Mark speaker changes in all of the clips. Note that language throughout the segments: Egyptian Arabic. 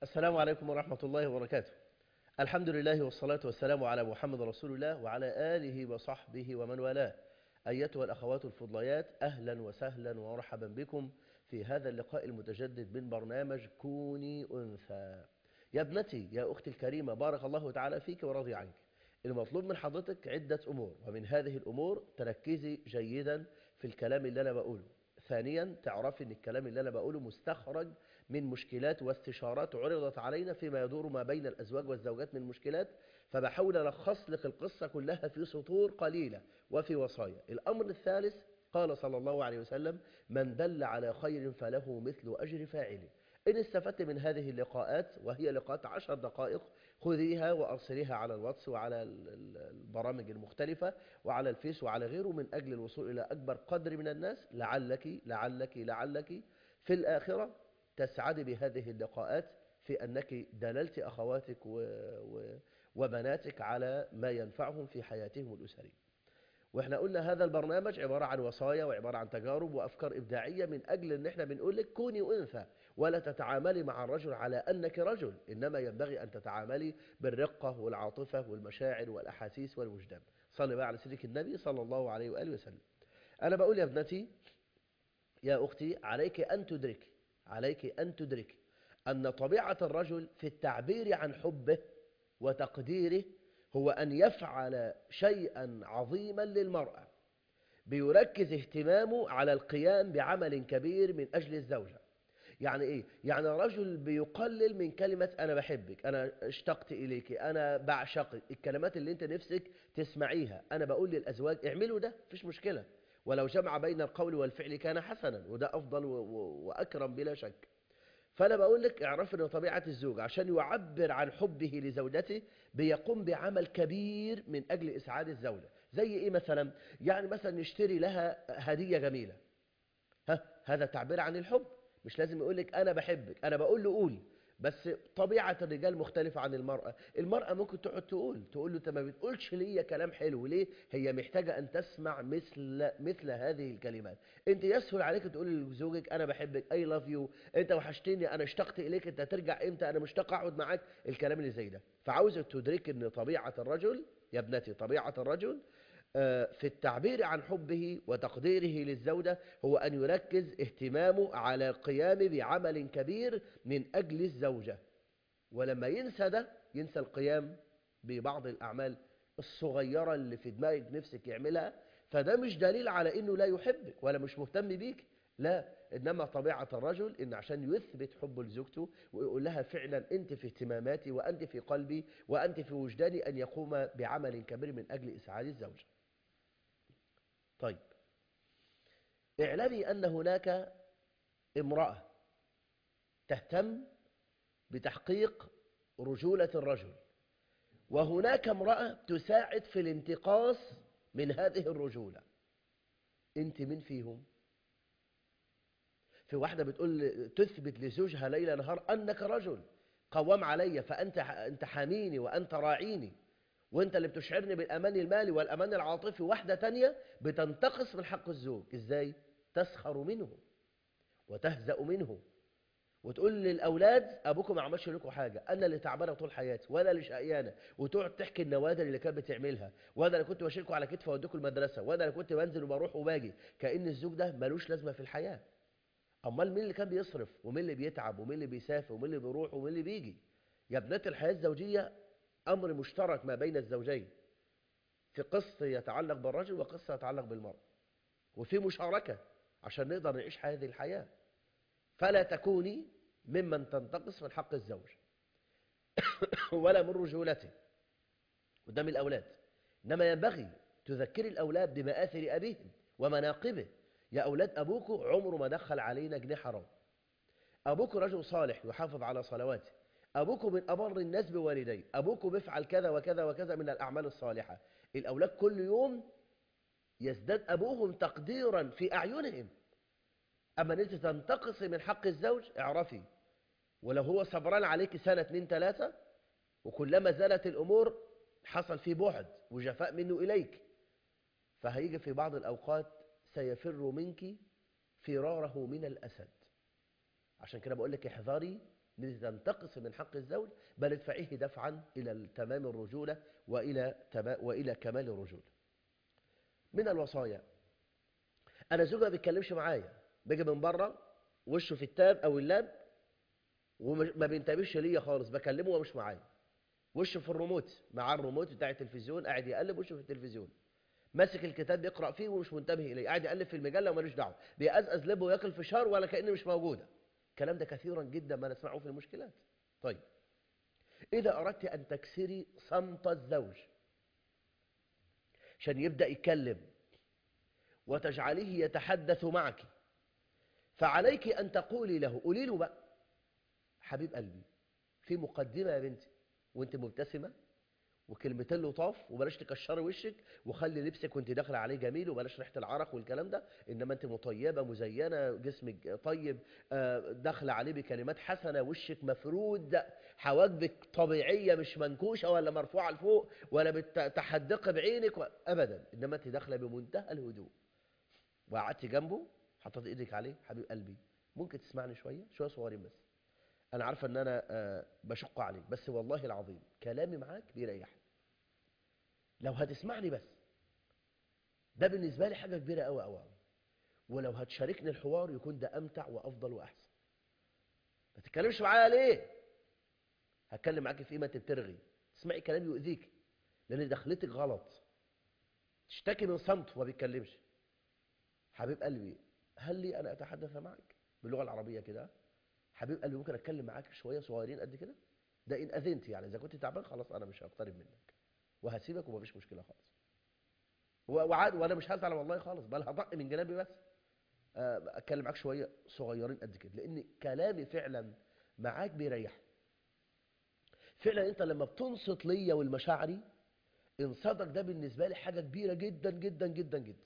Speaker 1: السلام عليكم ورحمة الله وبركاته الحمد لله والصلاة والسلام على محمد رسول الله وعلى آله وصحبه ومن والاه أيتها الأخوات الفضليات أهلا وسهلا ومرحبا بكم في هذا اللقاء المتجدد من برنامج كوني أنثى يا ابنتي يا أختي الكريمة بارك الله تعالى فيك ورضي عنك المطلوب من حضرتك عدة أمور ومن هذه الأمور تركزي جيدا في الكلام اللي أنا بقوله ثانيا تعرفي ان الكلام اللي انا بقوله مستخرج من مشكلات واستشارات عرضت علينا فيما يدور ما بين الازواج والزوجات من مشكلات فبحاول الخص لك القصه كلها في سطور قليله وفي وصايا الامر الثالث قال صلى الله عليه وسلم من دل على خير فله مثل اجر فاعله إن استفدت من هذه اللقاءات وهي لقاءات عشر دقائق خذيها وأرسليها على الواتس وعلى البرامج المختلفة وعلى الفيس وعلى غيره من أجل الوصول إلى أكبر قدر من الناس لعلك لعلك لعلك في الآخرة تسعد بهذه اللقاءات في أنك دللت أخواتك و... و... وبناتك على ما ينفعهم في حياتهم الأسرية واحنا قلنا هذا البرنامج عبارة عن وصايا وعبارة عن تجارب وأفكار إبداعية من أجل أن احنا بنقول لك كوني أنثى ولا تتعاملي مع الرجل على أنك رجل إنما ينبغي أن تتعاملي بالرقة والعاطفة والمشاعر والأحاسيس والوجدان صلي بقى على سيدك النبي صلى الله عليه وآله وسلم أنا بقول يا ابنتي يا أختي عليك أن تدركي عليك أن تدركي أن طبيعة الرجل في التعبير عن حبه وتقديره هو أن يفعل شيئا عظيما للمرأة بيركز اهتمامه على القيام بعمل كبير من أجل الزوجة يعني إيه؟ يعني رجل بيقلل من كلمة أنا بحبك أنا اشتقت إليك أنا بعشقك الكلمات اللي أنت نفسك تسمعيها أنا بقول للأزواج اعملوا ده مفيش مشكلة ولو جمع بين القول والفعل كان حسنا وده أفضل وأكرم بلا شك فأنا بقول لك اعرف أن طبيعة الزوج عشان يعبر عن حبه لزوجته بيقوم بعمل كبير من أجل إسعاد الزوجة زي إيه مثلا؟ يعني مثلا يشتري لها هدية جميلة ها هذا تعبير عن الحب مش لازم يقول لك أنا بحبك أنا بقول له قول بس طبيعة الرجال مختلفة عن المرأة المرأة ممكن تقعد تقول تقول له انت ما بتقولش ليا كلام حلو ليه هي محتاجة أن تسمع مثل مثل هذه الكلمات انت يسهل عليك تقول لزوجك أنا بحبك I love you انت وحشتني أنا اشتقت إليك انت ترجع امتى أنا مشتاق أقعد معاك الكلام اللي زي ده فعاوزك تدرك ان طبيعة الرجل يا ابنتي طبيعة الرجل في التعبير عن حبه وتقديره للزوجة هو أن يركز اهتمامه على القيام بعمل كبير من أجل الزوجة ولما ينسى ده ينسى القيام ببعض الأعمال الصغيرة اللي في دماغك نفسك يعملها فده مش دليل على أنه لا يحبك ولا مش مهتم بيك لا إنما طبيعة الرجل إن عشان يثبت حبه لزوجته ويقول لها فعلا أنت في اهتماماتي وأنت في قلبي وأنت في وجداني أن يقوم بعمل كبير من أجل إسعاد الزوجة طيب اعلمي أن هناك امرأة تهتم بتحقيق رجولة الرجل وهناك امرأة تساعد في الانتقاص من هذه الرجولة انت من فيهم في واحدة بتقول تثبت لزوجها ليل نهار أنك رجل قوام علي فأنت أنت حاميني وأنت راعيني وانت اللي بتشعرني بالامان المالي والامان العاطفي واحدة تانية بتنتقص من حق الزوج ازاي تسخر منه وتهزأ منه وتقول للاولاد ابوكم ما عملش لكم حاجه انا اللي تعبانه طول حياتي وانا اللي شقيانه وتقعد تحكي النوادر اللي كانت بتعملها وانا اللي كنت بشيلكم على كتفي واوديكم المدرسه وانا اللي كنت بنزل وبروح وباجي كان الزوج ده ملوش لازمه في الحياه امال مين اللي كان بيصرف ومين اللي بيتعب ومين اللي بيسافر ومين اللي بيروح ومين اللي بيجي يا بنات الحياه الزوجيه أمر مشترك ما بين الزوجين في قصة يتعلق بالرجل وقصة يتعلق بالمرأة وفي مشاركة عشان نقدر نعيش هذه الحياة فلا تكوني ممن تنتقص من حق الزوج ولا من رجولته قدام الأولاد إنما ينبغي تذكري الأولاد بمآثر أبيهم ومناقبه يا أولاد أبوكم عمره ما دخل علينا جنيه حرام أبوكم رجل صالح يحافظ على صلواته أبوكم من أبر الناس بوالديه أبوكم بيفعل كذا وكذا وكذا من الأعمال الصالحة الأولاد كل يوم يزداد أبوهم تقديرا في أعينهم أما أنت تنتقصي من حق الزوج اعرفي ولو هو صبران عليك سنة اتنين تلاتة وكلما زالت الأمور حصل في بعد وجفاء منه إليك فهيجي في بعض الأوقات سيفر منك فراره من الأسد عشان كده بقول لك احذري لتنتقص من حق الزوج بل ادفعيه دفعا إلى تمام الرجولة وإلى, تما وإلى كمال الرجولة من الوصايا أنا زوجها ما بيتكلمش معايا باجي من بره وشه في التاب أو اللاب وما بينتبهش ليا خالص بكلمه وهو مش معايا وشه في الريموت مع الريموت بتاع التلفزيون قاعد يقلب وشه في التلفزيون ماسك الكتاب بيقرا فيه ومش منتبه اليه قاعد يقلب في المجله ومالوش دعوه بيقزقز لبه وياكل فشار ولا كانه مش موجوده الكلام ده كثيرا جدا ما نسمعه في المشكلات طيب اذا اردت ان تكسري صمت الزوج عشان يبدا يتكلم وتجعليه يتحدث معك فعليك ان تقولي له قولي له بقى حبيب قلبي في مقدمه يا بنتي وانت مبتسمه وكلمتين لطاف وبلاش تكشري وشك وخلي لبسك وانت داخله عليه جميل وبلاش ريحه العرق والكلام ده انما انت مطيبه مزينه جسمك طيب داخله عليه بكلمات حسنه وشك مفرود حواجبك طبيعيه مش منكوشه ولا مرفوعه لفوق ولا بتحدقي بعينك و... ابدا انما انت داخله بمنتهى الهدوء وقعدتي جنبه حطيت ايدك عليه حبيب قلبي ممكن تسمعني شويه شويه صغيرين بس انا عارفه ان انا بشق عليك بس والله العظيم كلامي معاك بيريحني لو هتسمعني بس ده بالنسبه لي حاجه كبيره قوي قوي ولو هتشاركني الحوار يكون ده امتع وافضل واحسن ما تتكلمش معايا ليه هتكلم معاك في ايه ما تبترغي تسمعي كلام يؤذيك لان دخلتك غلط تشتكي من صمت وما بيتكلمش حبيب قلبي هل لي انا اتحدث معك باللغه العربيه كده حبيب قلبي ممكن اتكلم معاك شويه صغيرين قد كده ده ان اذنت يعني اذا كنت تعبان خلاص انا مش هقترب منك وهسيبك ومفيش مشكله خالص وعاد وانا مش هزعل والله خالص بل هضق من جنابي بس اتكلم معاك شويه صغيرين قد كده لان كلامي فعلا معاك بيريحني فعلا انت لما بتنصت ليا والمشاعري انصاتك ده بالنسبه لي حاجه كبيره جدا جدا جدا جدا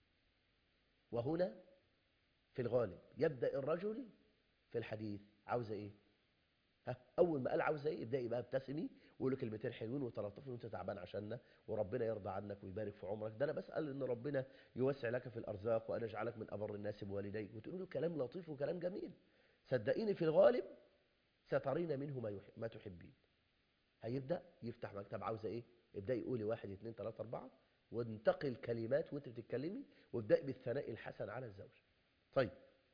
Speaker 1: وهنا في الغالب يبدا الرجل في الحديث عاوزه ايه ها اول ما قال عاوزه ايه ابداي بقى ابتسمي وقول له كلمتين حلوين وتلطفي وانت تعبان عشاننا وربنا يرضى عنك ويبارك في عمرك ده انا بسال ان ربنا يوسع لك في الارزاق وان يجعلك من ابر الناس بوالديك وتقول له كلام لطيف وكلام جميل صدقيني في الغالب سترين منه ما, يحب ما تحبين هيبدا يفتح مكتب عاوزه ايه ابداي قولي واحد اثنين ثلاثه اربعه وانتقي الكلمات وانت بتتكلمي وابداي بالثناء الحسن على الزوج طيب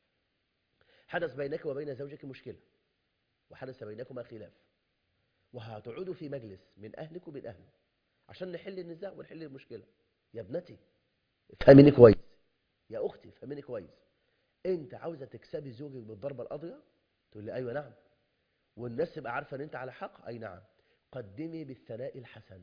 Speaker 1: حدث بينك وبين زوجك مشكلة وحدث بينكما خلاف وهتقعدوا في مجلس من أهلك ومن أهله عشان نحل النزاع ونحل المشكلة يا ابنتي افهميني كويس يا أختي افهميني كويس أنت عاوزة تكسبي زوجك بالضربة القاضية تقول لي أيوة نعم والناس تبقى عارفة أن أنت على حق أي نعم قدمي بالثناء الحسن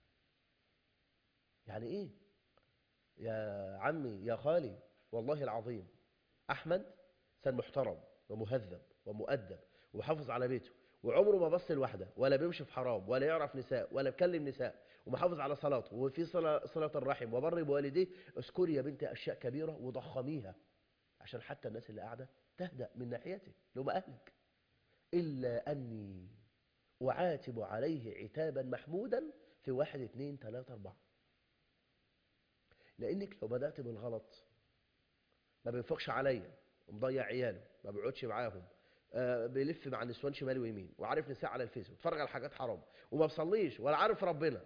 Speaker 1: يعني إيه يا عمي يا خالي والله العظيم أحمد إنسان محترم ومهذب ومؤدب ومحافظ على بيته وعمره ما بص لوحده ولا بيمشي في حرام ولا يعرف نساء ولا بيكلم نساء ومحافظ على صلاته وفي صلة, صلة الرحم وبر بوالديه اذكري يا بنتي أشياء كبيرة وضخميها عشان حتى الناس اللي قاعدة تهدأ من ناحيته لو ما أهلك إلا أني أعاتب عليه عتابا محمودا في واحد اثنين ثلاثة أربعة لأنك لو بدأت بالغلط ما بينفقش عليا ومضيع عياله ما بيقعدش معاهم آه بيلف مع النسوان شمال ويمين وعارف نساء على الفيس وتفرج على حاجات حرام وما بيصليش ولا عارف ربنا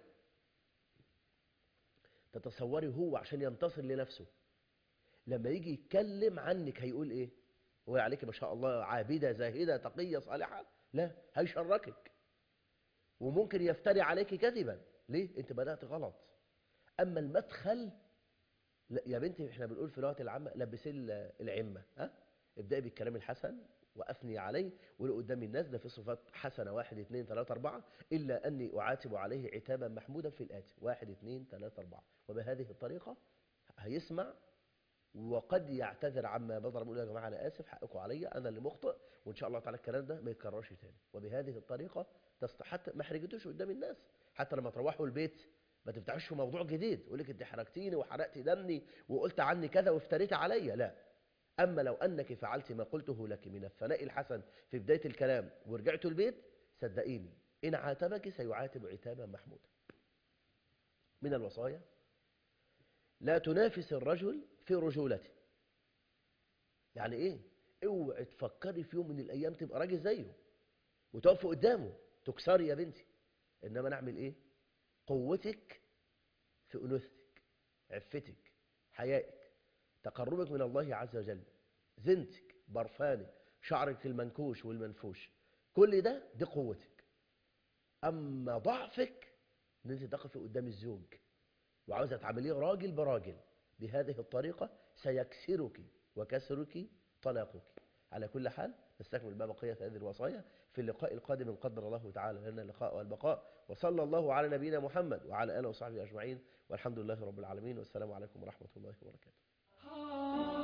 Speaker 1: تتصوري هو عشان ينتصر لنفسه لما يجي يتكلم عنك هيقول ايه هو عليك ما شاء الله عابدة زاهدة تقية صالحة لا هيشركك وممكن يفتري عليك كذبا ليه انت بدأت غلط اما المدخل لا يا بنتي احنا بنقول في اللغه العامه لبسي العمه ها ابدأي بالكلام الحسن وأثني عليه واللي قدام الناس ده في صفات حسنة واحد اثنين ثلاثة أربعة إلا أني أعاتب عليه عتابا محمودا في الآتي واحد اثنين ثلاثة أربعة وبهذه الطريقة هيسمع وقد يعتذر عما بضر يقول يا جماعة أنا آسف حقكم عليا أنا اللي مخطئ وإن شاء الله تعالى الكلام ده ما يتكررش تاني وبهذه الطريقة تست... حتى ما حرجتوش قدام الناس حتى لما تروحوا البيت ما تفتحوش في موضوع جديد يقول لك انت حرجتيني وحرقتي دمي وقلت عني كذا وافتريت عليا لا أما لو أنك فعلت ما قلته لك من الثناء الحسن في بداية الكلام ورجعت البيت صدقيني إن عاتبك سيعاتب عتابا محمودا من الوصايا لا تنافس الرجل في رجولته يعني إيه اوعي تفكري في يوم من الأيام تبقى راجل زيه وتقف قدامه تكسري يا بنتي انما نعمل ايه قوتك في انوثتك عفتك حيائك تقربك من الله عز وجل زنتك برفانك شعرك المنكوش والمنفوش كل ده دي قوتك اما ضعفك ان انت تقفي قدام الزوج وعاوزه تعمليه راجل براجل بهذه الطريقه سيكسرك وكسرك طلاقك على كل حال نستكمل بقى بقيه هذه الوصايا في اللقاء القادم ان قدر الله تعالى لنا اللقاء والبقاء وصلى الله على نبينا محمد وعلى اله وصحبه اجمعين والحمد لله رب العالمين والسلام عليكم ورحمه الله وبركاته